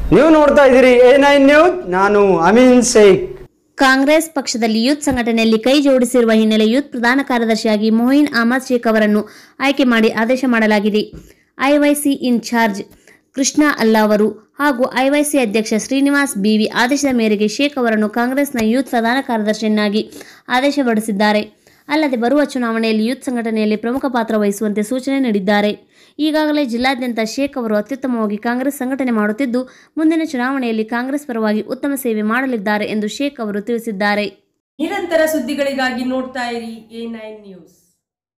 ನೀವು ನೋಡ್ತಾ ಇದ್ದೀರಿ ಎ ನೈನ್ ನ್ಯೂಸ್ ನಾನು ಅಮೀನ್ ಶೇಖ್ ಕಾಂಗ್ರೆಸ್ ಪಕ್ಷದಲ್ಲಿ ಯೂತ್ ಸಂಘಟನೆಯಲ್ಲಿ ಕೈ ಜೋಡಿಸಿರುವ ಹಿನ್ನೆಲೆ ಯೂತ್ ಪ್ರಧಾನ ಕಾರ್ಯದರ್ಶಿಯಾಗಿ ಮೊಹಿನ್ ಅಹಮದ್ ಶೇಖ್ ಅವರನ್ನು ಆಯ್ಕೆ ಮಾಡಿ ಆದೇಶ ಮಾಡಲಾಗಿದೆ ಐವೈಸಿ ಇನ್ಚಾರ್ಜ್ ಕೃಷ್ಣ ಅಲ್ಲಾವರು ಹಾಗೂ ಐವೈಸಿ ಅಧ್ಯಕ್ಷ ಶ್ರೀನಿವಾಸ್ ಬಿವಿ ಆದೇಶದ ಮೇರೆಗೆ ಶೇಖ್ ಅವರನ್ನು ಕಾಂಗ್ರೆಸ್ನ ಯೂತ್ ಪ್ರಧಾನ ಕಾರ್ಯದರ್ಶಿಯನ್ನಾಗಿ ಆದೇಶ ಹೊರಡಿಸಿದ್ದಾರೆ ಅಲ್ಲದೆ ಬರುವ ಚುನಾವಣೆಯಲ್ಲಿ ಯೂತ್ ಸಂಘಟನೆಯಲ್ಲಿ ಪ್ರಮುಖ ಪಾತ್ರ ವಹಿಸುವಂತೆ ಸೂಚನೆ ನೀಡಿದ್ದಾರೆ ಈಗಾಗಲೇ ಜಿಲ್ಲಾದ್ಯಂತ ಶೇಖ್ ಅವರು ಅತ್ಯುತ್ತಮವಾಗಿ ಕಾಂಗ್ರೆಸ್ ಸಂಘಟನೆ ಮಾಡುತ್ತಿದ್ದು ಮುಂದಿನ ಚುನಾವಣೆಯಲ್ಲಿ ಕಾಂಗ್ರೆಸ್ ಪರವಾಗಿ ಉತ್ತಮ ಸೇವೆ ಮಾಡಲಿದ್ದಾರೆ ಎಂದು ಶೇಖ್ ಅವರು ತಿಳಿಸಿದ್ದಾರೆ ನಿರಂತರ ಸುದ್ದಿಗಳಿಗಾಗಿ ನೋಡ್ತಾ ಇರಿ ಎ ನೈನ್ ನ್ಯೂಸ್